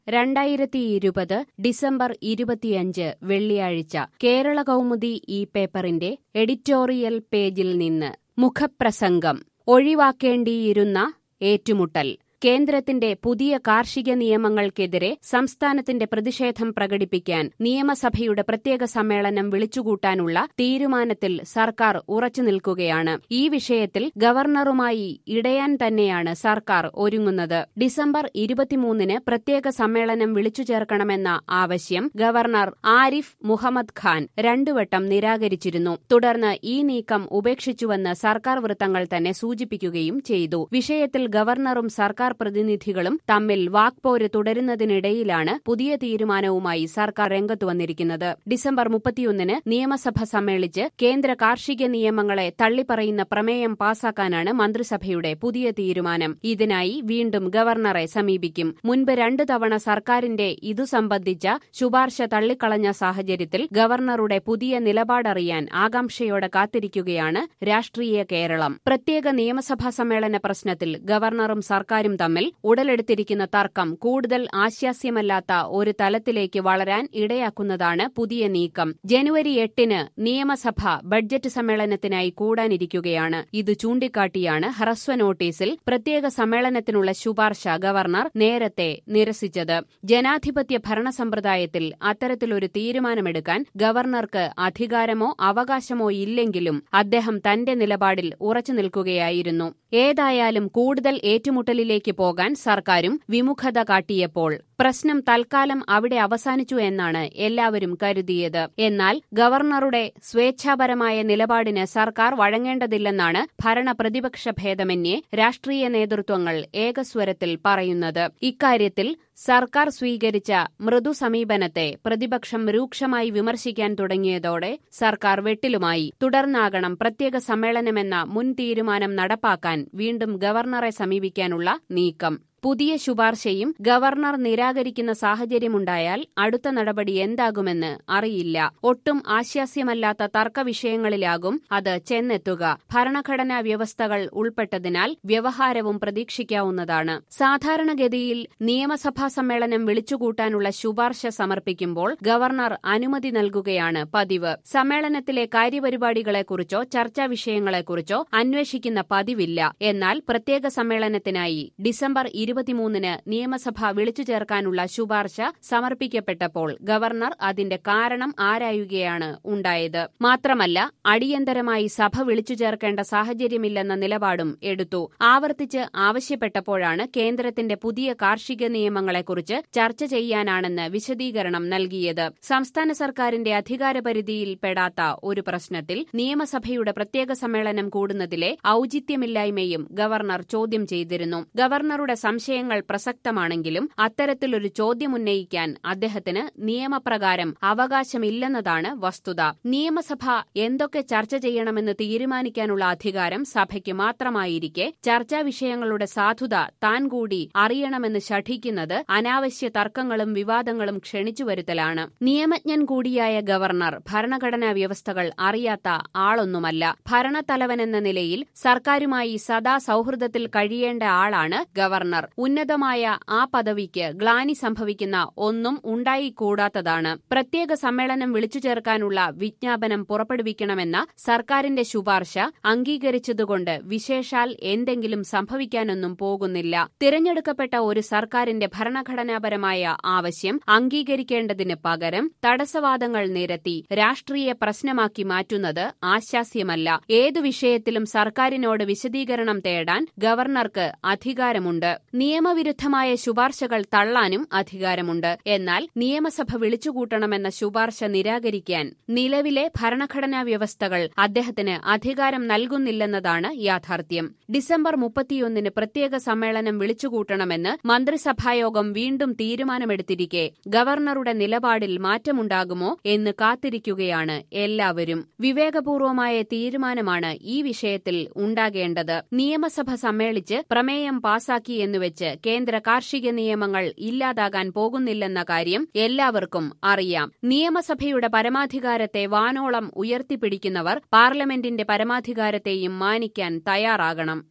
രണ്ടായിരത്തി ഇരുപത് ഡിസംബർ ഇരുപത്തിയഞ്ച് വെള്ളിയാഴ്ച കേരള കൗമുദി ഈ പേപ്പറിന്റെ എഡിറ്റോറിയൽ പേജിൽ നിന്ന് മുഖപ്രസംഗം ഒഴിവാക്കേണ്ടിയിരുന്ന ഏറ്റുമുട്ടൽ കേന്ദ്രത്തിന്റെ പുതിയ കാർഷിക നിയമങ്ങൾക്കെതിരെ സംസ്ഥാനത്തിന്റെ പ്രതിഷേധം പ്രകടിപ്പിക്കാൻ നിയമസഭയുടെ പ്രത്യേക സമ്മേളനം വിളിച്ചുകൂട്ടാനുള്ള തീരുമാനത്തിൽ സർക്കാർ ഉറച്ചുനിൽക്കുകയാണ് ഈ വിഷയത്തിൽ ഗവർണറുമായി ഇടയാൻ തന്നെയാണ് സർക്കാർ ഒരുങ്ങുന്നത് ഡിസംബർ ഇരുപത്തിമൂന്നിന് പ്രത്യേക സമ്മേളനം വിളിച്ചു ചേർക്കണമെന്ന ആവശ്യം ഗവർണർ ആരിഫ് മുഹമ്മദ് ഖാൻ രണ്ടുവട്ടം നിരാകരിച്ചിരുന്നു തുടർന്ന് ഈ നീക്കം ഉപേക്ഷിച്ചുവെന്ന് സർക്കാർ വൃത്തങ്ങൾ തന്നെ സൂചിപ്പിക്കുകയും ചെയ്തു വിഷയത്തിൽ ഗവർണറും സർക്കാർ പ്രതിനിധികളും തമ്മിൽ വാക്പോര് തുടരുന്നതിനിടയിലാണ് പുതിയ തീരുമാനവുമായി സർക്കാർ രംഗത്തു വന്നിരിക്കുന്നത് ഡിസംബർ മുപ്പത്തിയൊന്നിന് നിയമസഭ സമ്മേളിച്ച് കേന്ദ്ര കാർഷിക നിയമങ്ങളെ തള്ളിപ്പറയുന്ന പ്രമേയം പാസാക്കാനാണ് മന്ത്രിസഭയുടെ പുതിയ തീരുമാനം ഇതിനായി വീണ്ടും ഗവർണറെ സമീപിക്കും മുൻപ് രണ്ടു തവണ സർക്കാരിന്റെ ഇതു സംബന്ധിച്ച ശുപാർശ തള്ളിക്കളഞ്ഞ സാഹചര്യത്തിൽ ഗവർണറുടെ പുതിയ നിലപാടറിയാൻ ആകാംക്ഷയോടെ കാത്തിരിക്കുകയാണ് രാഷ്ട്രീയ കേരളം പ്രത്യേക നിയമസഭാ സമ്മേളന പ്രശ്നത്തിൽ ഗവർണറും സർക്കാരും തമ്മിൽ ഉടലെടുത്തിരിക്കുന്ന തർക്കം കൂടുതൽ ആശ്വാസ്യമല്ലാത്ത ഒരു തലത്തിലേക്ക് വളരാൻ ഇടയാക്കുന്നതാണ് പുതിയ നീക്കം ജനുവരി എട്ടിന് നിയമസഭ ബഡ്ജറ്റ് സമ്മേളനത്തിനായി കൂടാനിരിക്കുകയാണ് ഇത് ചൂണ്ടിക്കാട്ടിയാണ് ഹ്രസ്വ നോട്ടീസിൽ പ്രത്യേക സമ്മേളനത്തിനുള്ള ശുപാർശ ഗവർണർ നേരത്തെ നിരസിച്ചത് ജനാധിപത്യ ഭരണ സമ്പ്രദായത്തിൽ അത്തരത്തിലൊരു തീരുമാനമെടുക്കാൻ ഗവർണർക്ക് അധികാരമോ അവകാശമോ ഇല്ലെങ്കിലും അദ്ദേഹം തന്റെ നിലപാടിൽ ഉറച്ചു നിൽക്കുകയായിരുന്നു ഏതായാലും കൂടുതൽ ഏറ്റുമുട്ടലിലേക്ക് പോകാൻ സർക്കാരും വിമുഖത കാട്ടിയപ്പോൾ പ്രശ്നം തൽക്കാലം അവിടെ അവസാനിച്ചു എന്നാണ് എല്ലാവരും കരുതിയത് എന്നാൽ ഗവർണറുടെ സ്വേച്ഛാപരമായ നിലപാടിന് സർക്കാർ വഴങ്ങേണ്ടതില്ലെന്നാണ് ഭരണ പ്രതിപക്ഷ ഭേദമന്യേ രാഷ്ട്രീയ നേതൃത്വങ്ങൾ ഏകസ്വരത്തിൽ പറയുന്നത് ഇക്കാര്യത്തിൽ സർക്കാർ സ്വീകരിച്ച മൃദു സമീപനത്തെ പ്രതിപക്ഷം രൂക്ഷമായി വിമർശിക്കാൻ തുടങ്ങിയതോടെ സർക്കാർ വെട്ടിലുമായി തുടർന്നാകണം പ്രത്യേക സമ്മേളനമെന്ന മുൻ തീരുമാനം നടപ്പാക്കാൻ വീണ്ടും ഗവർണറെ സമീപിക്കാനുള്ള നീക്കം പുതിയ ശുപാർശയും ഗവർണർ നിരാകരിക്കുന്ന സാഹചര്യമുണ്ടായാൽ അടുത്ത നടപടി എന്താകുമെന്ന് അറിയില്ല ഒട്ടും ആശ്വാസ്യമല്ലാത്ത തർക്ക വിഷയങ്ങളിലാകും അത് ചെന്നെത്തുക ഭരണഘടനാ വ്യവസ്ഥകൾ ഉൾപ്പെട്ടതിനാൽ വ്യവഹാരവും പ്രതീക്ഷിക്കാവുന്നതാണ് സാധാരണഗതിയിൽ നിയമസഭാ സമ്മേളനം വിളിച്ചുകൂട്ടാനുള്ള ശുപാർശ സമർപ്പിക്കുമ്പോൾ ഗവർണർ അനുമതി നൽകുകയാണ് പതിവ് സമ്മേളനത്തിലെ കാര്യപരിപാടികളെക്കുറിച്ചോ ചർച്ചാ വിഷയങ്ങളെക്കുറിച്ചോ അന്വേഷിക്കുന്ന പതിവില്ല എന്നാൽ പ്രത്യേക സമ്മേളനത്തിനായി ഡിസംബർ ഇരുപത്തിമൂന്നിന് നിയമസഭ വിളിച്ചു ചേർക്കാനുള്ള ശുപാർശ സമർപ്പിക്കപ്പെട്ടപ്പോൾ ഗവർണർ അതിന്റെ കാരണം ആരായുകയാണ് ഉണ്ടായത് മാത്രമല്ല അടിയന്തരമായി സഭ വിളിച്ചു ചേർക്കേണ്ട സാഹചര്യമില്ലെന്ന നിലപാടും എടുത്തു ആവർത്തിച്ച് ആവശ്യപ്പെട്ടപ്പോഴാണ് കേന്ദ്രത്തിന്റെ പുതിയ കാർഷിക നിയമങ്ങളെക്കുറിച്ച് ചർച്ച ചെയ്യാനാണെന്ന് വിശദീകരണം നൽകിയത് സംസ്ഥാന സർക്കാരിന്റെ അധികാരപരിധിയിൽപ്പെടാത്ത ഒരു പ്രശ്നത്തിൽ നിയമസഭയുടെ പ്രത്യേക സമ്മേളനം കൂടുന്നതിലെ ഔചിത്യമില്ലായ്മയും ഗവർണർ ചോദ്യം ചെയ്തിരുന്നു ഗവർണറുടെ സംശയങ്ങൾ പ്രസക്തമാണെങ്കിലും അത്തരത്തിലൊരു ചോദ്യമുന്നയിക്കാൻ അദ്ദേഹത്തിന് നിയമപ്രകാരം അവകാശമില്ലെന്നതാണ് വസ്തുത നിയമസഭ എന്തൊക്കെ ചർച്ച ചെയ്യണമെന്ന് തീരുമാനിക്കാനുള്ള അധികാരം സഭയ്ക്ക് മാത്രമായിരിക്കെ ചർച്ചാ വിഷയങ്ങളുടെ സാധുത താൻ കൂടി അറിയണമെന്ന് ശഠിക്കുന്നത് അനാവശ്യ തർക്കങ്ങളും വിവാദങ്ങളും ക്ഷണിച്ചുവരുത്തലാണ് നിയമജ്ഞൻ കൂടിയായ ഗവർണർ ഭരണഘടനാ വ്യവസ്ഥകൾ അറിയാത്ത ആളൊന്നുമല്ല ഭരണത്തലവനെന്ന നിലയിൽ സർക്കാരുമായി സദാ സൌഹൃദത്തിൽ കഴിയേണ്ട ആളാണ് ഗവർണർ ഉന്നതമായ ആ പദവിക്ക് ഗ്ലാനി സംഭവിക്കുന്ന ഒന്നും ഉണ്ടായിക്കൂടാത്തതാണ് പ്രത്യേക സമ്മേളനം വിളിച്ചു ചേർക്കാനുള്ള വിജ്ഞാപനം പുറപ്പെടുവിക്കണമെന്ന സർക്കാരിന്റെ ശുപാർശ അംഗീകരിച്ചതുകൊണ്ട് വിശേഷാൽ എന്തെങ്കിലും സംഭവിക്കാനൊന്നും പോകുന്നില്ല തിരഞ്ഞെടുക്കപ്പെട്ട ഒരു സർക്കാരിന്റെ ഭരണഘടനാപരമായ ആവശ്യം അംഗീകരിക്കേണ്ടതിന് പകരം തടസ്സവാദങ്ങൾ നിരത്തി രാഷ്ട്രീയ പ്രശ്നമാക്കി മാറ്റുന്നത് ആശാസ്യമല്ല ഏതു വിഷയത്തിലും സർക്കാരിനോട് വിശദീകരണം തേടാൻ ഗവർണർക്ക് അധികാരമുണ്ട് നിയമവിരുദ്ധമായ ശുപാർശകൾ തള്ളാനും അധികാരമുണ്ട് എന്നാൽ നിയമസഭ വിളിച്ചുകൂട്ടണമെന്ന ശുപാർശ നിരാകരിക്കാൻ നിലവിലെ ഭരണഘടനാ വ്യവസ്ഥകൾ അദ്ദേഹത്തിന് അധികാരം നൽകുന്നില്ലെന്നതാണ് യാഥാർത്ഥ്യം ഡിസംബർ മുപ്പത്തിയൊന്നിന് പ്രത്യേക സമ്മേളനം വിളിച്ചുകൂട്ടണമെന്ന് മന്ത്രിസഭായോഗം വീണ്ടും തീരുമാനമെടുത്തിരിക്കെ ഗവർണറുടെ നിലപാടിൽ മാറ്റമുണ്ടാകുമോ എന്ന് കാത്തിരിക്കുകയാണ് എല്ലാവരും വിവേകപൂർവമായ തീരുമാനമാണ് ഈ വിഷയത്തിൽ ഉണ്ടാകേണ്ടത് നിയമസഭ സമ്മേളിച്ച് പ്രമേയം പാസാക്കി എന്നുവെച്ച് കേന്ദ്ര കാർഷിക നിയമങ്ങൾ ഇല്ലാതാകാൻ പോകുന്നില്ലെന്ന കാര്യം എല്ലാവർക്കും അറിയാം നിയമസഭയുടെ പരമാധികാരത്തെ വാനോളം ഉയർത്തിപ്പിടിക്കുന്നവർ പാർലമെന്റിന്റെ പരമാധികാരത്തെയും മാനിക്കാൻ തയ്യാറാകണം